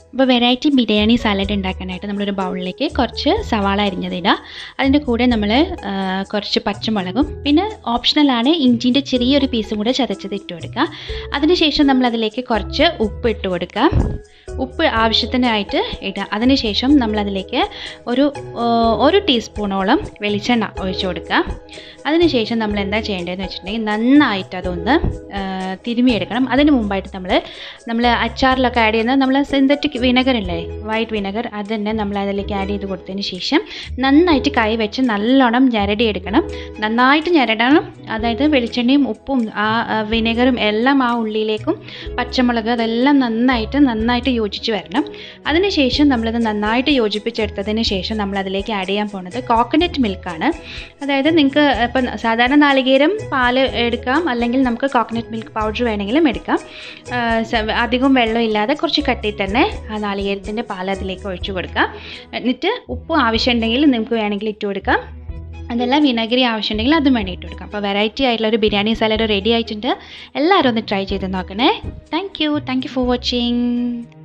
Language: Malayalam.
അപ്പോൾ വെറൈറ്റി ബിരിയാണി സാലഡ് ഉണ്ടാക്കാനായിട്ട് നമ്മളൊരു ബൗളിലേക്ക് കുറച്ച് സവാള അരിഞ്ഞതിടുക അതിൻ്റെ കൂടെ നമ്മൾ ആ, കുറച്ച് പച്ചമുളകും പിന്നെ ഓപ്ഷണലാണ് ഇഞ്ചിൻ്റെ ചെറിയൊരു പീസും കൂടെ ചതച്ചത് ഇട്ട് കൊടുക്കുക അതിനുശേഷം നമ്മൾ അതിലേക്ക് കുറച്ച് ഉപ്പ് ഇട്ട് കൊടുക്കുക ഉപ്പ് ആവശ്യത്തിനായിട്ട് ഇടുക അതിനുശേഷം നമ്മളതിലേക്ക് ഒരു ആ, ഒരു ടീസ്പൂണോളം വെളിച്ചെണ്ണ ഒഴിച്ചു കൊടുക്കുക അതിനുശേഷം നമ്മൾ എന്താ ചെയ്യേണ്ടതെന്ന് വെച്ചിട്ടുണ്ടെങ്കിൽ നന്നായിട്ട് അതൊന്ന് ആ, തിരുമിയെടുക്കണം അതിന് മുമ്പായിട്ട് നമ്മൾ നമ്മൾ അച്ചാറിലൊക്കെ ആഡ് ചെയ്യുന്ന നമ്മൾ സിന്തറ്റിക് വിനെഗർ ഇല്ലേ വൈറ്റ് വിനെഗർ അത് തന്നെ നമ്മൾ അതിലേക്ക് ആഡ് ചെയ്ത് കൊടുത്തതിന് ശേഷം നന്നായിട്ട് കൈ വെച്ച് നല്ലോണം ഞരടി എടുക്കണം നന്നായിട്ട് ഞരടണം അതായത് വെളിച്ചെണ്ണയും ഉപ്പും ആ ആ, വിനെഗറും എല്ലാം ആ ഉള്ളിയിലേക്കും പച്ചമുളക് അതെല്ലാം നന്നായിട്ട് നന്നായിട്ട് യോജിച്ച് വരണം അതിനുശേഷം നമ്മളത് നന്നായിട്ട് യോജിപ്പിച്ചെടുത്തതിന് ശേഷം നമ്മൾ അതിലേക്ക് ആഡ് ചെയ്യാൻ പോകുന്നത് കോക്കനട്ട് മിൽക്കാണ് അതായത് നിങ്ങൾക്ക് ഇപ്പം സാധാരണ നാളികേരം പാല് എടുക്കാം അല്ലെങ്കിൽ നമുക്ക് കോക്കനട്ട് മിൽക്ക് പൗഡർ വേണമെങ്കിലും എടുക്കാം ആ, സ- അധികം വെള്ളം ഇല്ലാതെ കുറച്ച് കട്ടി തന്നെ ആ നാളികേരത്തിൻ്റെ പാൽ അതിലേക്ക് ഒഴിച്ചു കൊടുക്കാം എന്നിട്ട് ഉപ്പ് ആവശ്യമുണ്ടെങ്കിൽ നിങ്ങൾക്ക് വേണമെങ്കിൽ ഇട്ട് കൊടുക്കാം അതെല്ലാം വിനാഗിരി ആവശ്യമുണ്ടെങ്കിൽ അതും വേണ്ടി ഇട്ട് കൊടുക്കാം അപ്പോൾ വെറൈറ്റി ആയിട്ടുള്ള ഒരു ബിരിയാണി സാലഡ് റെഡി ആയിട്ടുണ്ട് എല്ലാവരും ഒന്ന് ട്രൈ ചെയ്ത് നോക്കണേ thank you thank you for watching